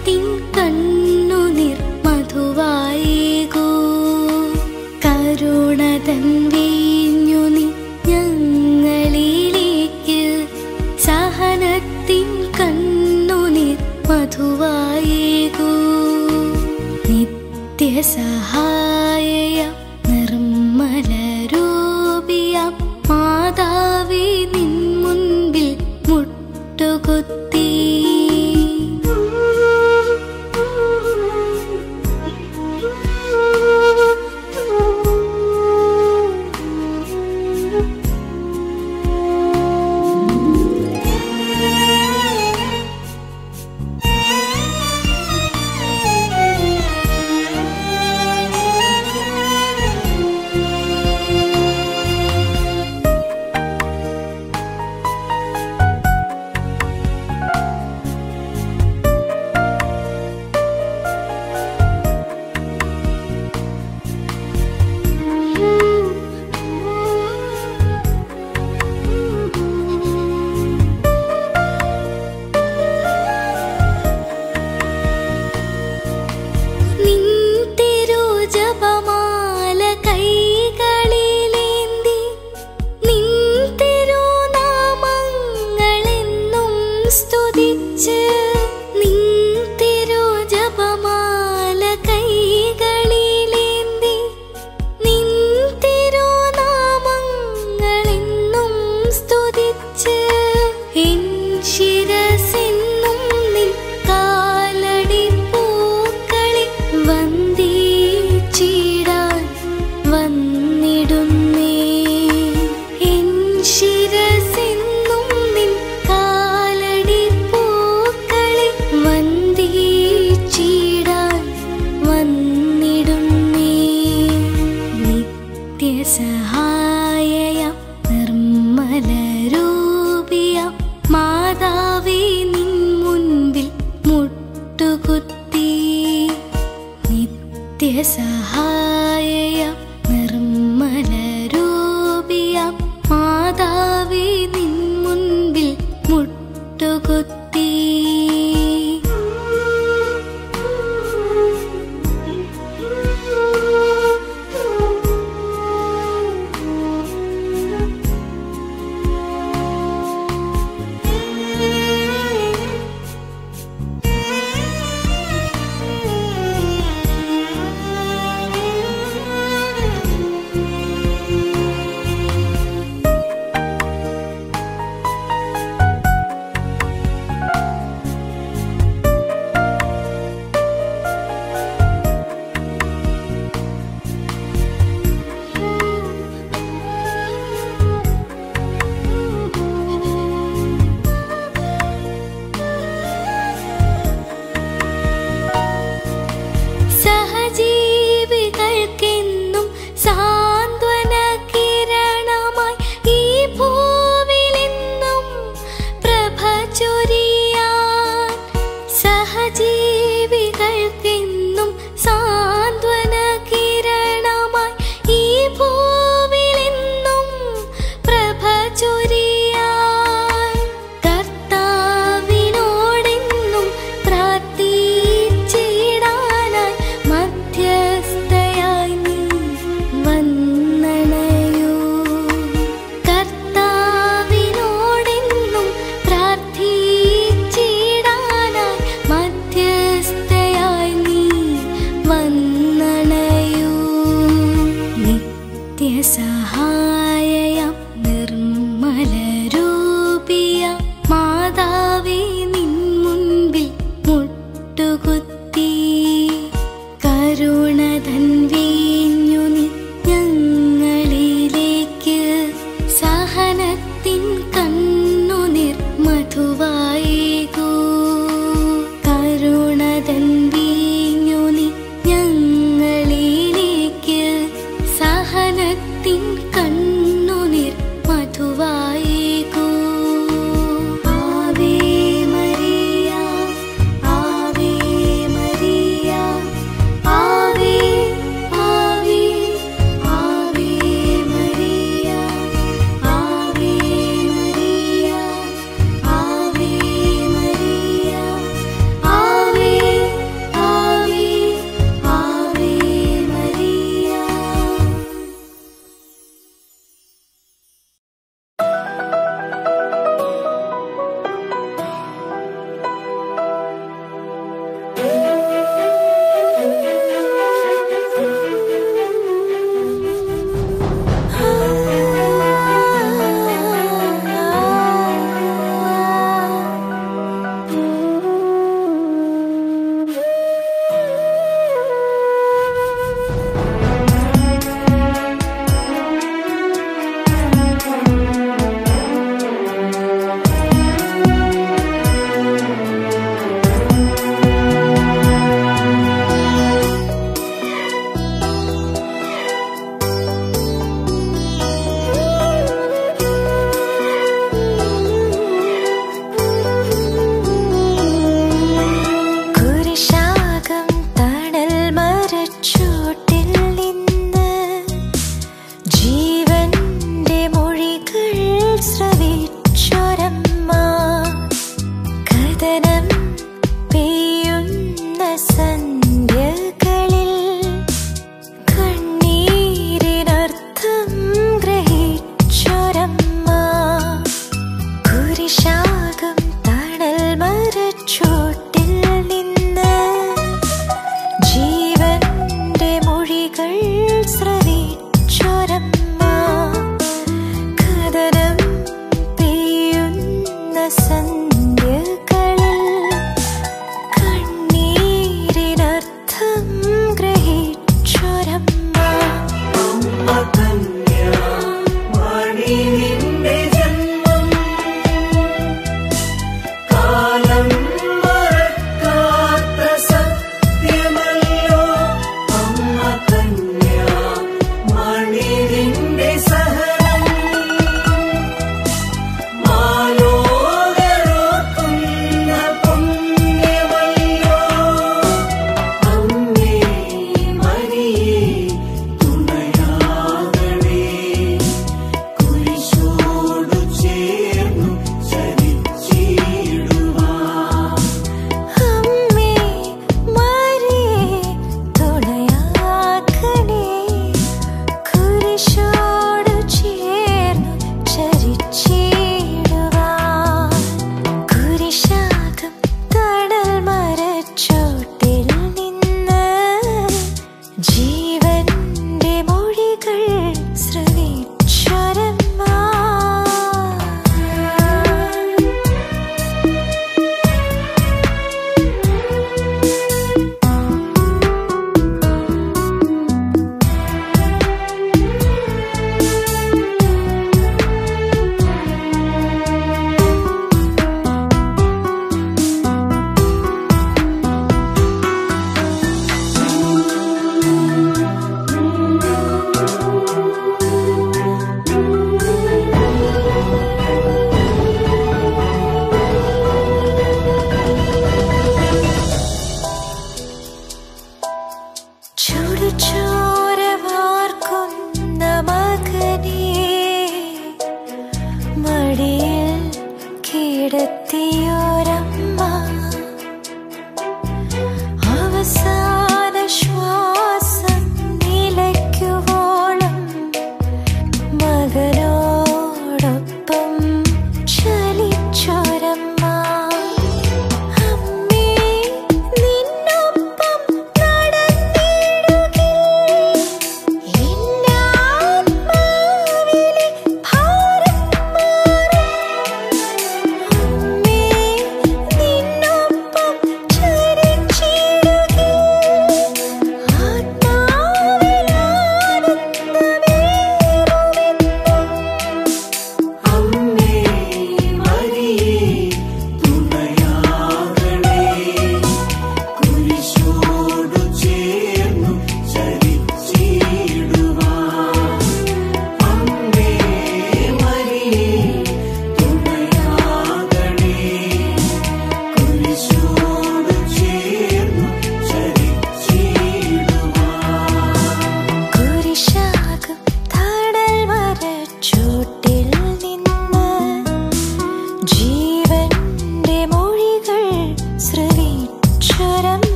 സഹനത്തിൻ കണ്ണുനീർ മധുവായേകൂ കരുണതൻ വീഞ്ഞു നീ ഞങ്ങളിലേക്ക് സഹനത്തിൻ കണ്ണുനീർ മധുവായേകൂ നിത്യസഹായ നിർമ്മല രൂപിയ മാതാവേ നിൻ മുൻപിൽ മുട്ടുകുത്തി നിൻ തിരുജപമാല കൈകളിലേന്തി നിൻ തിരുനാമങ്ങളെന്നും സ്തുതിച്ച് നിൻ തിരുജപമാല കൈകളിലേന്തി നിൻ തിരുനാമങ്ങളെന്നും സ്തുതിച്ച് എൻ ശിരസെന്നും നിൻ കാലടി പൂക്കളെ വന്ദിച്ചിടാൻ വന്നിടുന്നേ എൻ ശിരസെന്നും നിൻ കാലടി പൂക്കളെ വന്ദിച്ചിടാൻ വന്നിടുന്നേ നിത്യസഹായ നിർമ്മല രൂപിയ മാതാവേ നിൻ മുൻപിൽ മുട്ടുകുത്തി നിത്യസഹായ നിർമ്മല രൂപിയ മാതാവേ നിൻ മുൻപിൽ മുട്ടുകുത്തി സഹജീവികൾക്കെന്നും സാന്ത്വന കിരണമായി ഈ ഭൂവിലെന്നും പ്രഭ ചൊരിയാൻ സഹജീവികൾക്കെന്നും സാന്ത്വന കിരണമായി ഈ ഭൂവിലെന്നും പ്രഭ ചൊരിയാൻ കർത്താവിനോടെന്നും പ്രാർത്ഥിച്ചിടാനായി മധ്യസ്ഥയായി നീ വന്നണയൂ കർത്താവിനോടെന്നും പ്രാർത്ഥിച്ചിടാനായി മധ്യസ്ഥയായി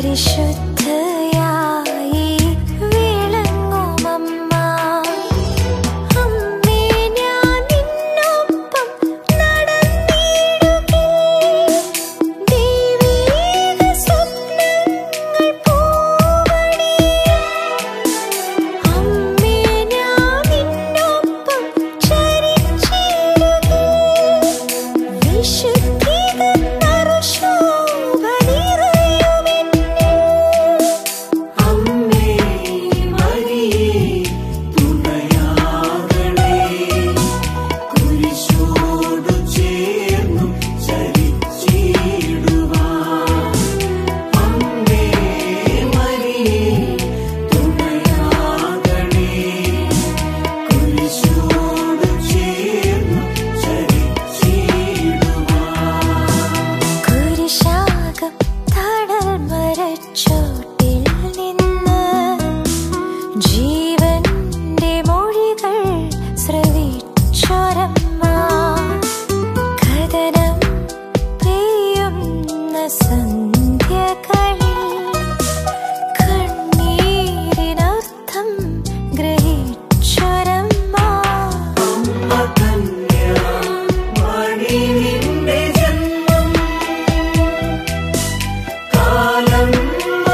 പരിശുദ്ധയായി വിളങ്ങുമമ്മ അമ്മേ ഞാൻ നിന്നൊപ്പം നടന്നിടുകേ ദൈവീക സ്വപ്നങ്ങൾ പൂവണിയേ അമ്മേ ഞാൻ നിന്നൊപ്പം ചരിച്ചിടുകേ വിശുദ്ധിതൻ നറുശോഭ നിറയുമെന്നിൽ അമ്മേ മരിയേ തുണയാകണേ കുരിശോടു ചേർന്നു ചരിച്ചിടുവാൻ അമ്മേ മരിയേ തുണയാകണേ കുരിശോടു ചേർന്നു ചരിച്ചിടുവാൻ കുരിശാകം തണൽ മരച്ചോട്ടിൽ നിന്ന് ജീവന്റെ മൊഴികൾ ശ്രവിച്ചൊരമ്മ കഥനം പെയ്യുന്ന സന്ധ്യകളിൽ കണ്ണീരിനർത്ഥം ഗ്രഹിച്ചൊരമ്മ മണിനിന്റെ ജന്മം കാലം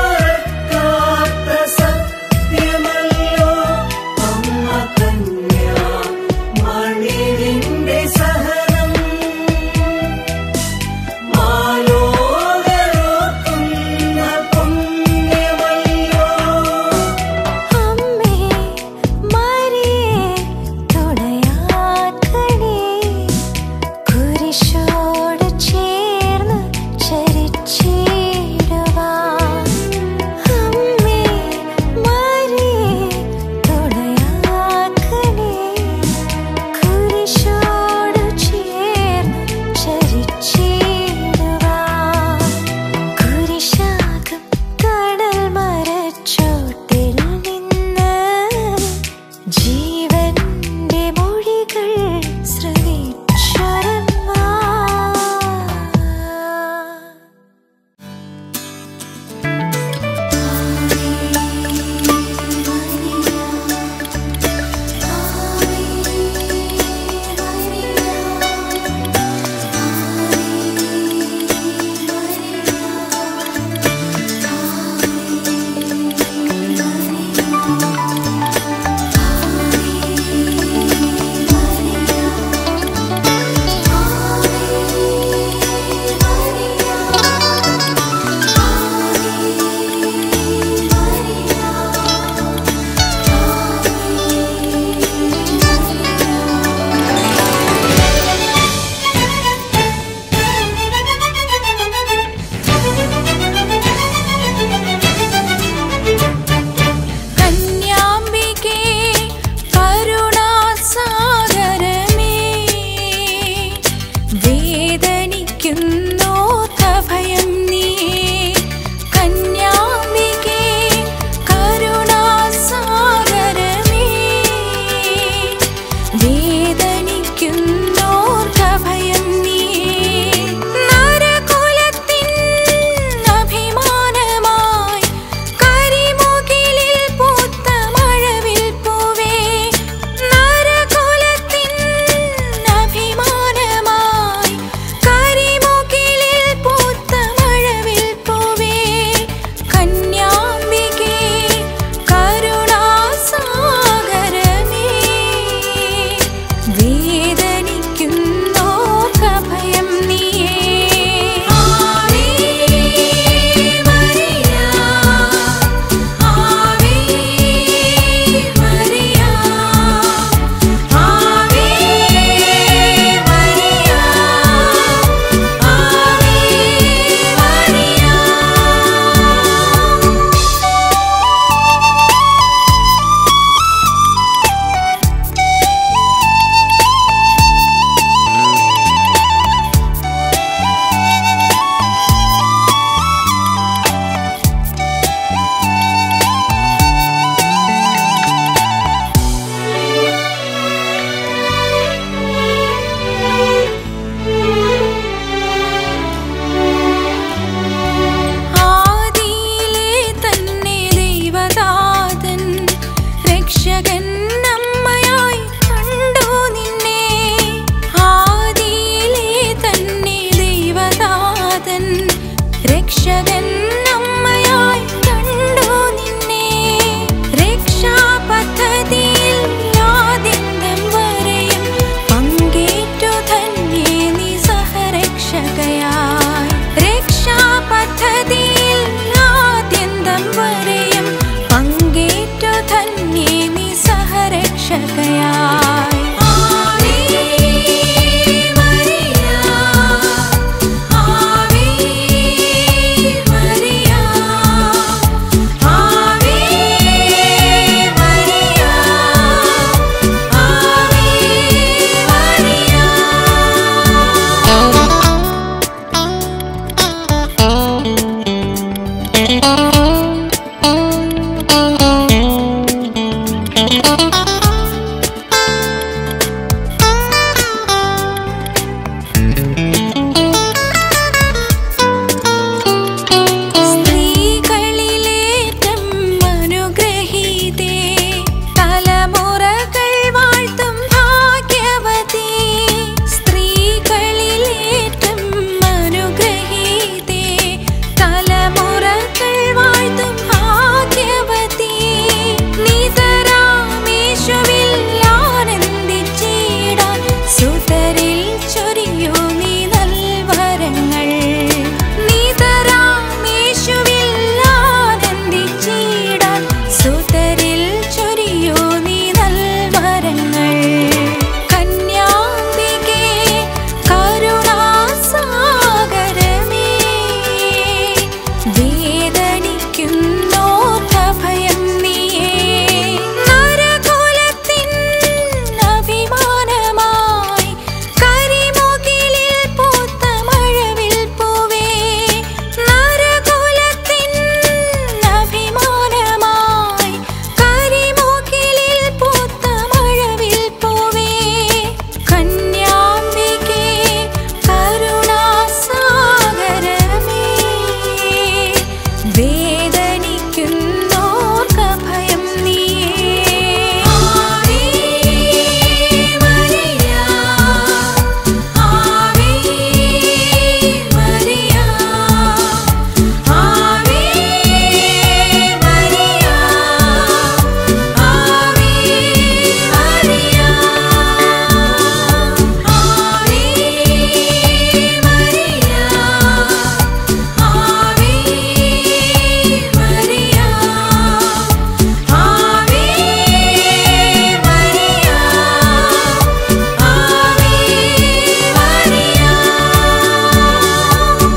സ്ത്രീകളിലേറ്റം അനുഗ്രഹീതേ തലമുറകൾ വാഴ്ത്തും ഭാഗ്യവതി സ്ത്രീകളിലേറ്റം അനുഗ്രഹീതേ തലമുറകൾ വാഴ്ത്തും ഭാഗ്യവതി നിതരാമേശുവിൽ ആനന്ദിച്ചിടാൻ സുതരിൽ ചൊരിയൂ നീ നൽവരങ്ങൾ നിതരാമേശുവിൽ ആനന്ദിച്ചിടാൻ സുതരിൽ ചൊരിയൂ നീ നൽവരങ്ങൾ കന്യാംബികേ കരുണാസാഗരമേ വേദനിക്കുന്നോർക്കഭയം നീയേ നരകുലത്തിൻ അഭിമാനമായി കരിമുകിലിൽ പൂത്ത മഴവിൽ പൂവേ നരകുലത്തിൻ അഭിമാനമായി കരിമുകിലിൽ പൂത്ത മഴവിൽ പൂവേ കന്യാംബികേ കരുണാസാഗരമേ വേദനിക്കുന്നോർക്ക് ഭയം നീയേ ആവേ മരിയ ആവേ മരിയ ആവേ മരിയ ആവേ മരിയ ആവേ മരിയ ആവേ മരിയ ആവേ മരിയ ആവേ മരിയ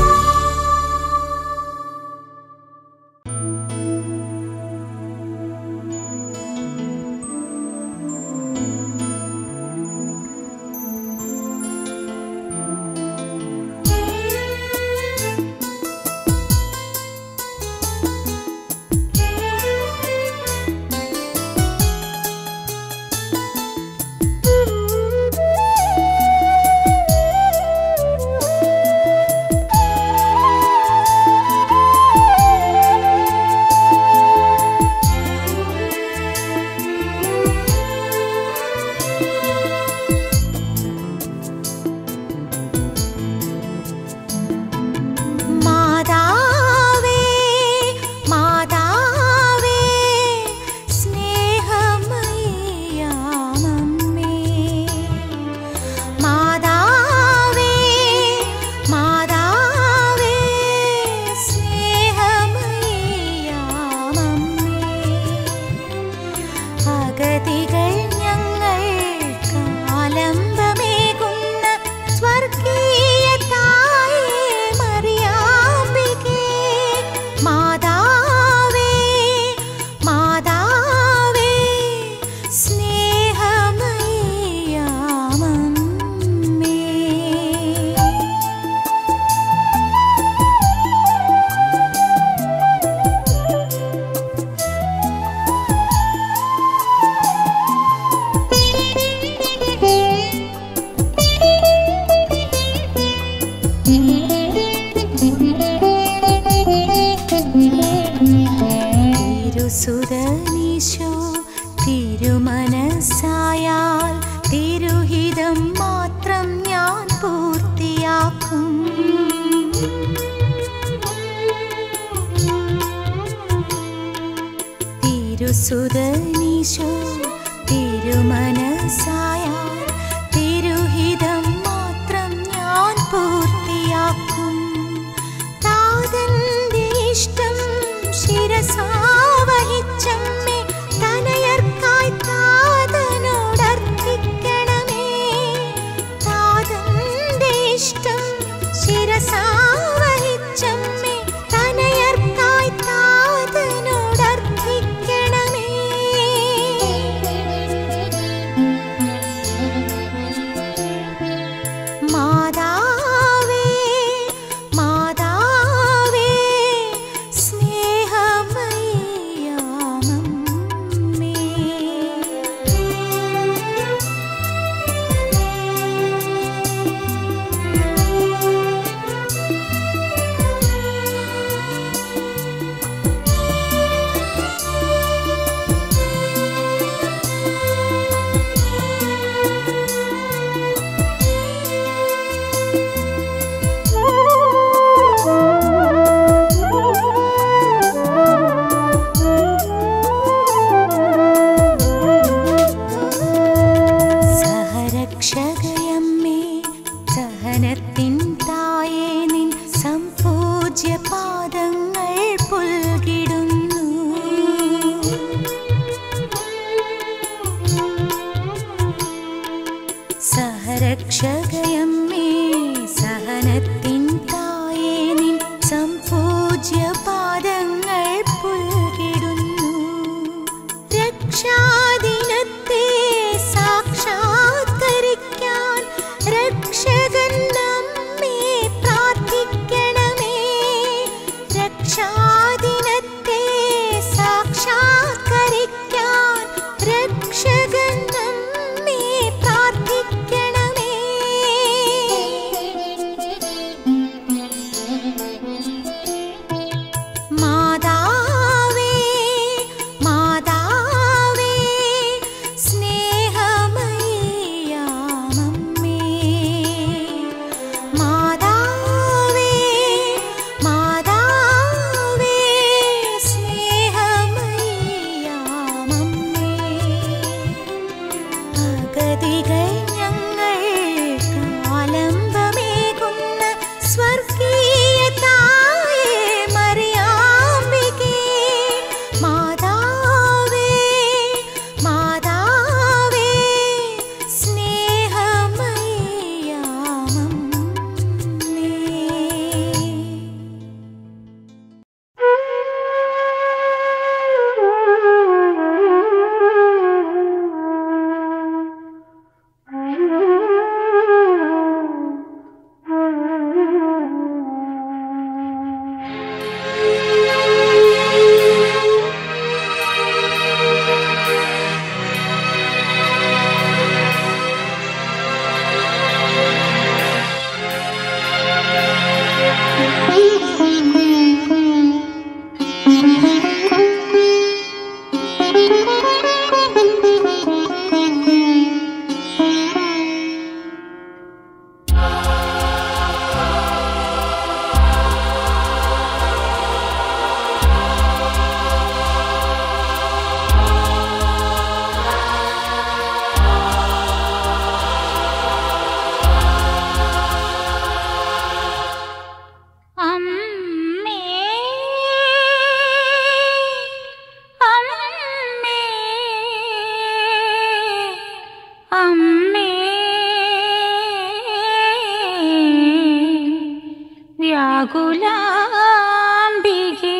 മാതാവേ മാതാവേ സ്നേഹമയ്യാമമ്മേ മാതാവേ മാതാവേ സ്നേഹമയ്യാമമ്മേ അഗതികൾ ഞങ്ങൾ കാലംബമേകുന്ന സ്വർഗീയ തായേ മറിയാമ്പികേ മാതാവേ മാതാവേ സ്നേഹമയ്യാമമ്മേ തിരുസുതനീശോ തിരുമനസ്സായാൽ തിരുഹിതം മാത്രം ഞാൻ പൂർത്തിയാക്കും തിരുസുതനീശോ തിരുമനസ്സായാൽ തിരുഹിതം മാത്രം ഞാൻ പൂർത്തിയാക്കും താതന്റെ ഇഷ്ടം ശിരസാവഹിച്ചമ്മേ തനയർക്കായി താതനോടർപ്പിക്കണമേ താതന്റെ ഇഷ്ടം ശിരസാവഹിച്ചമ്മേ തനയർക്കായി താതനോടർപ്പിക്കണമേ മാതാവേ മാതാവേ സ്നേഹമയ്യാമമ്മേ അമ്മേ അമ്മേ അമ്മേ വ്യാകുലാംബികേ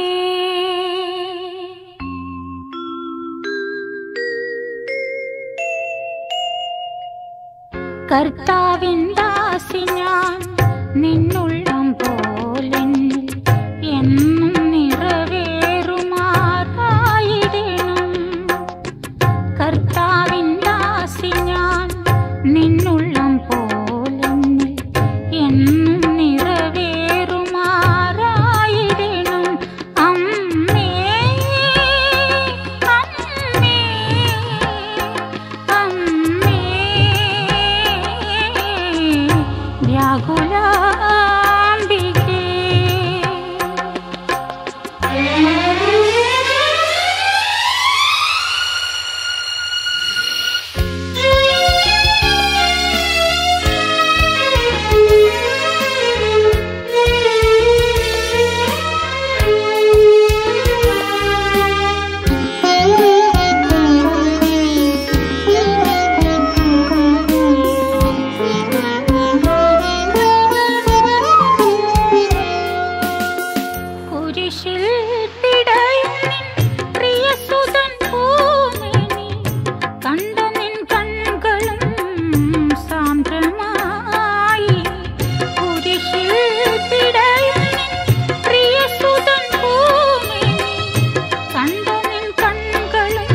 കർത്താവിൻ ദാസി ഞാൻ നിന്നുള്ളം പോലെന്നിൽ എന്നും നിറവേറുമാറായിടണം കർത്താവിൻ ദാസി ഞാൻ നിന്നുള്ളം പോലെന്നിൽ എന്നും നിറവേറുമാറായിടണം അമ്മേ അമ്മേ അമ്മേ വ്യാകുലാംബികേ കുരിശിൽ പിടയും നിൻ പ്രിയസുതൻ പൂമേനി കണ്ട നിൻ കൺകളും സാന്ദ്രമായി കുരിശിൽ പിടയും നിൻ പ്രിയസുതൻ പൂമേനി കണ്ട നിൻ കൺകളും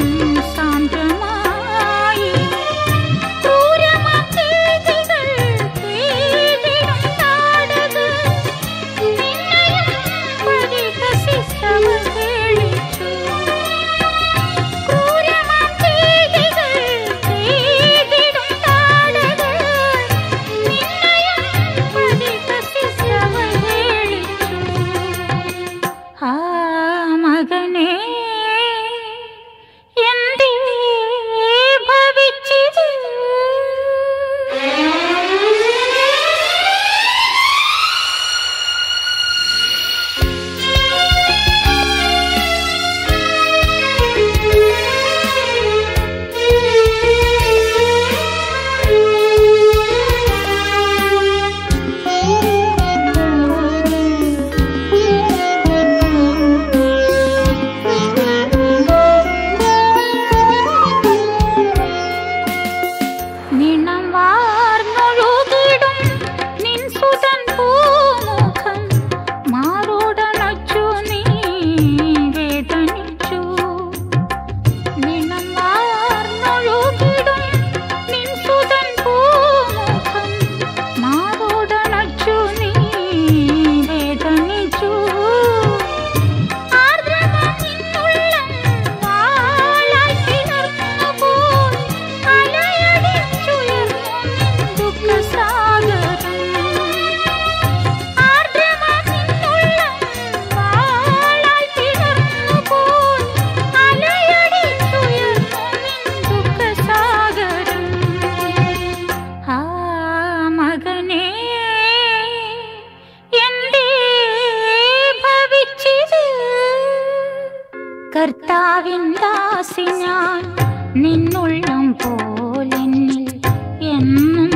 സാന്ദ്രമായി ക്രൂരമാം ചെയ്തികൾ ചെയ്തിടും നാടകം നിന്നെയും പരിഹസിച്ചവർ കേളിച്ചു. ക്രൂരമാം ചെയ്തികൾ ചെയ്തിടും നാടകം നിന്നെയും പരിഹസിച്ചവർ കേളിച്ചു. ആ മകനേ എന്തേ ഭവിച്ചിത് നിണം വാർന്നൊഴുകിടും നിൻ സുതൻ പൂമുഖം മാറോടണച്ചു നീ വേദനിച്ചു നിണം വാർന്നൊഴുകിടും നിൻ സുതൻ പൂമുഖം മാറോടണച്ചു നീ വേദനിച്ചു ആർദ്രമാം നിന്നുള്ളം വാളായി പിളർന്നുപോയി അലയടിച്ചുയർന്നു നിൻ ദുഃഖസാഗരം. ആർദ്രമാം നിന്നുള്ളം വാളായി പിളർന്നുപോയി അലയടിച്ചുയർന്നു നിൻ ദുഃഖസാഗരം. ആ മകനേ എന്തേ ഭവിച്ചിത് കർത്താവിൻ ദാസി ഞാൻ നിന്നുള്ളം പോലെന്നിൽ എന്നും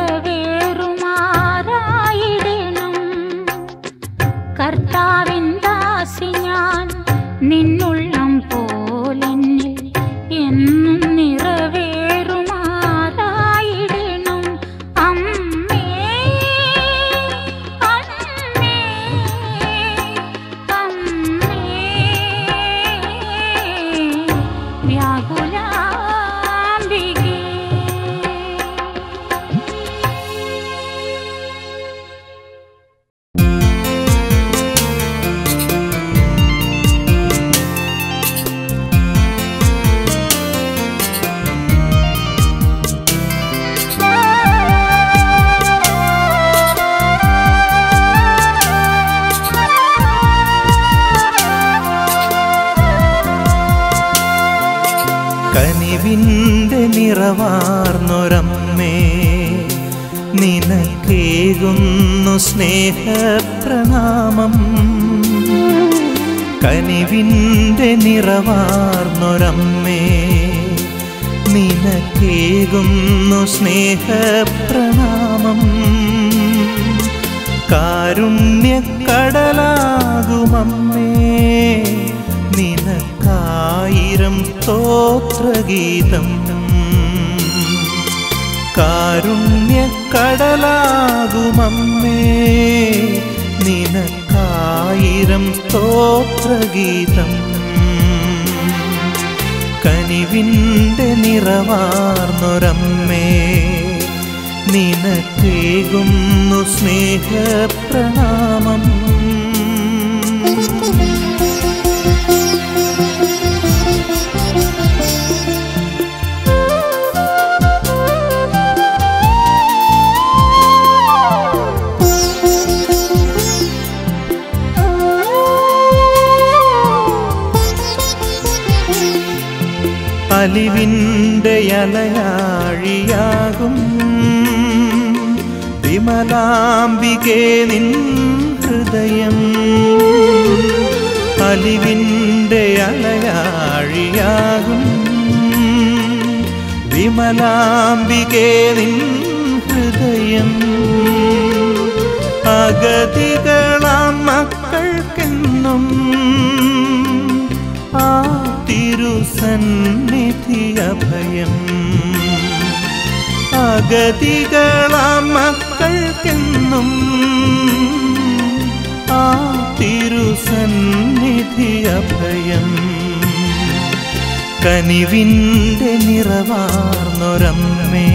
നിറവേറുമാറായിടണം കർത്താവിൻ ദാസി ഞാൻ നിന്നുള്ളം പോലെന്നിൽ എന്നും നിറവേറുമാറായിടണം അമ്മേ അമ്മേ അമ്മേ വ്യാകുലാംബികേ ും കനിവിൻ്റെ നിറവാർന്നൊരമ്മേ നിനക്കേകുന്നു സ്നേഹപ്രണാമം കനിവിൻ്റെ നിറവാർന്നൊരമ്മേ നിനക്കേകുന്നു സ്നേഹപ്രണാമം കാരുണ്യക്കടലാകുമമ്മേ നിനക്കായിരം സ്തോത്രഗീതം കാരുണ്യക്കടലാകുമമ്മേ നിനക്കായിരം സ്തോത്രഗീതം കനിവിൻ്റെ നിറവാർന്നൊരമ്മേ നിനക്കേകുന്നു സ്നേഹപ്രണാമം അലിവിൻ്റെ അലയാഴിയാകും വിമലാംബികേ നിൻ ഹൃദയം അലിവിൻ്റെ അലയാഴിയാകും വിമലാംബികേ നിൻ ഹൃദയം അഗതികളാം മക്കൾക്കെന്നും ആ തിരുസന്നിധി അഭയം അഗതികളാം മക്കൾക്കെന്നും ആ തിരുസന്നിധി അഭയം കനിവിൻ്റെ നിറവാർന്നൊരമ്മേ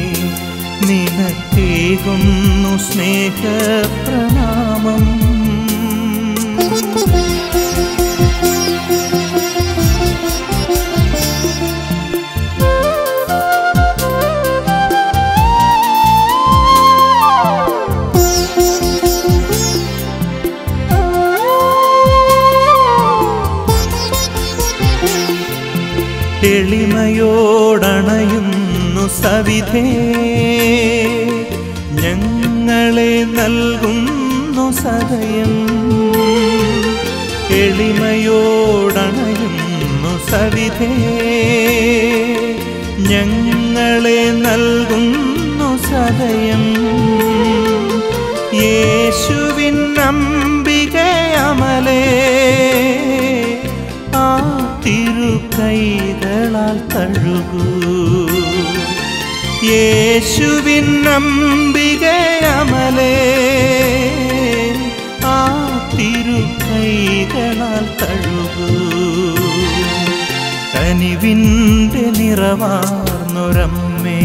നിനക്കേകുന്നു സ്നേഹപ്രണാമം എളിമയോടണയുന്നു സവിധേ ഞങ്ങളെ നൽകുന്നു സദയം എളിമയോടണയുന്നു സവിധേ ഞങ്ങളെ നൽകുന്നു സദയം യേശുവിൻ അംബികയമലേ ആ തിരുക്കൈകളാൽ തഴുകൂ യേശുവിൻ അംബികയമലേ ആ തിരുക്കൈകളാൽ തഴുകൂ കനിവിൻ്റെ നിറവാർന്നൊരമ്മേ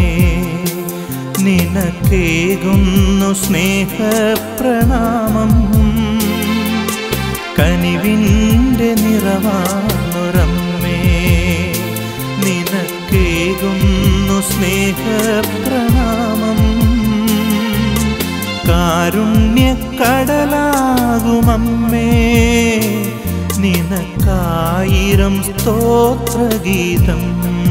നിനക്കേകുന്നു സ്നേഹപ്രണാമം കനിവിൻ്റെ നിറവാർന്നൊരമ്മേ നിനക്കേകുന്നു സ്നേഹപ്രണാമം കാരുണ്യക്കടലാകുമമ്മേ നിനക്കായിരം സ്തോത്രഗീതം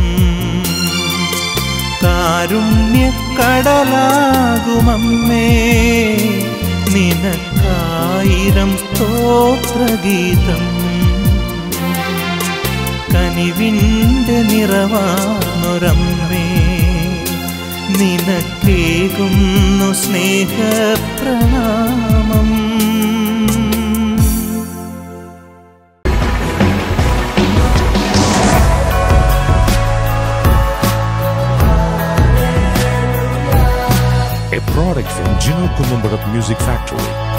കാരുണ്യക്കടലാകുമമ്മേ നിനക്കായിരം സ്തോത്രഗീതം കനിവിൻ്റെ നിറവാർന്നൊരമ്മേ നിനക്കേകുന്നു സ്നേഹപ്രണാമം a product from Gino Columbarat Music Factory.